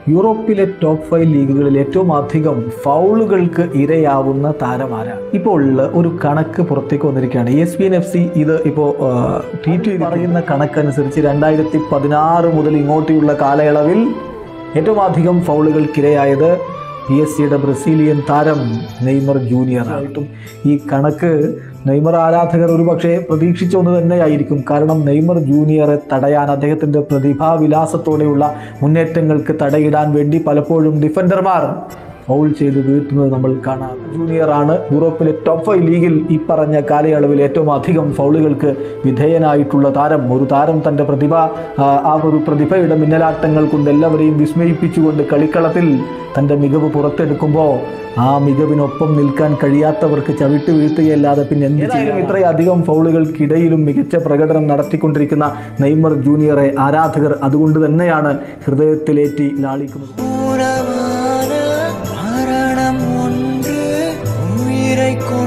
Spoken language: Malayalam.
യൂറോപ്പിലെ ടോപ്പ് ഫൈവ് ലീഗുകളിൽ ഏറ്റവും അധികം ഫൗളുകൾക്ക് ഇരയാവുന്ന താരമാരാണ് ഇപ്പോൾ ഒരു കണക്ക് പുറത്തേക്ക് വന്നിരിക്കുകയാണ് S P N F C ഇത് ഇപ്പോൾ ട്വീറ്റ് ചെയ്ത് പറയുന്ന കണക്കനുസരിച്ച് രണ്ടായിരത്തി പതിനാറ് മുതൽ ഇങ്ങോട്ടുള്ള കാലയളവിൽ ഏറ്റവും അധികം ഫൗളുകൾക്കിരയായത് പി എസ് സിയുടെ ബ്രസീലിയൻ താരം നെയ്മർ ജൂനിയർ ആയിട്ടും ഈ കണക്ക് നെയ്മർ ആരാധകർ ഒരു പക്ഷേ പ്രതീക്ഷിച്ച ഒന്ന് തന്നെയായിരിക്കും കാരണം നെയ്മർ ജൂനിയറെ തടയാൻ അദ്ദേഹത്തിൻ്റെ പ്രതിഭാവിലാസത്തോടെയുള്ള മുന്നേറ്റങ്ങൾക്ക് തടയിടാൻ വേണ്ടി പലപ്പോഴും ഡിഫൻഡർമാർ ഫൗൾ ചെയ്ത് വീഴ്ത്തുന്നത് നമ്മൾ കാണാം ജൂനിയർ ആണ് യൂറോപ്പിലെ ടോപ്പ് ഫൈവ് ലീഗിൽ ഈ പറഞ്ഞ കാലയളവിൽ ഏറ്റവും അധികം ഫൗളുകൾക്ക് വിധേയനായിട്ടുള്ള താരം ഒരു താരം തൻ്റെ പ്രതിഭ ആ, ആ ഒരു പ്രതിഭയുടെ മിന്നലാട്ടങ്ങൾ കൊണ്ട് എല്ലാവരെയും വിസ്മയിപ്പിച്ചുകൊണ്ട് കളിക്കളത്തിൽ തൻ്റെ മികവ് പുറത്തെടുക്കുമ്പോൾ ആ മികവിനൊപ്പം നിൽക്കാൻ കഴിയാത്തവർക്ക് ചവിട്ട് വീഴ്ത്തുകയല്ലാതെ പിന്നെ എന്ത് ചെയ്യും ഇത്രയധികം ഫൗളുകൾക്കിടയിലും മികച്ച പ്രകടനം നടത്തിക്കൊണ്ടിരിക്കുന്ന നെയ്മർ ജൂനിയറെ ആരാധകർ അതുകൊണ്ട് തന്നെയാണ് ഹൃദയത്തിലേറ്റി ലാളിക്കുന്നത് உறவான மரணம் ஒன்று உயிரை கொ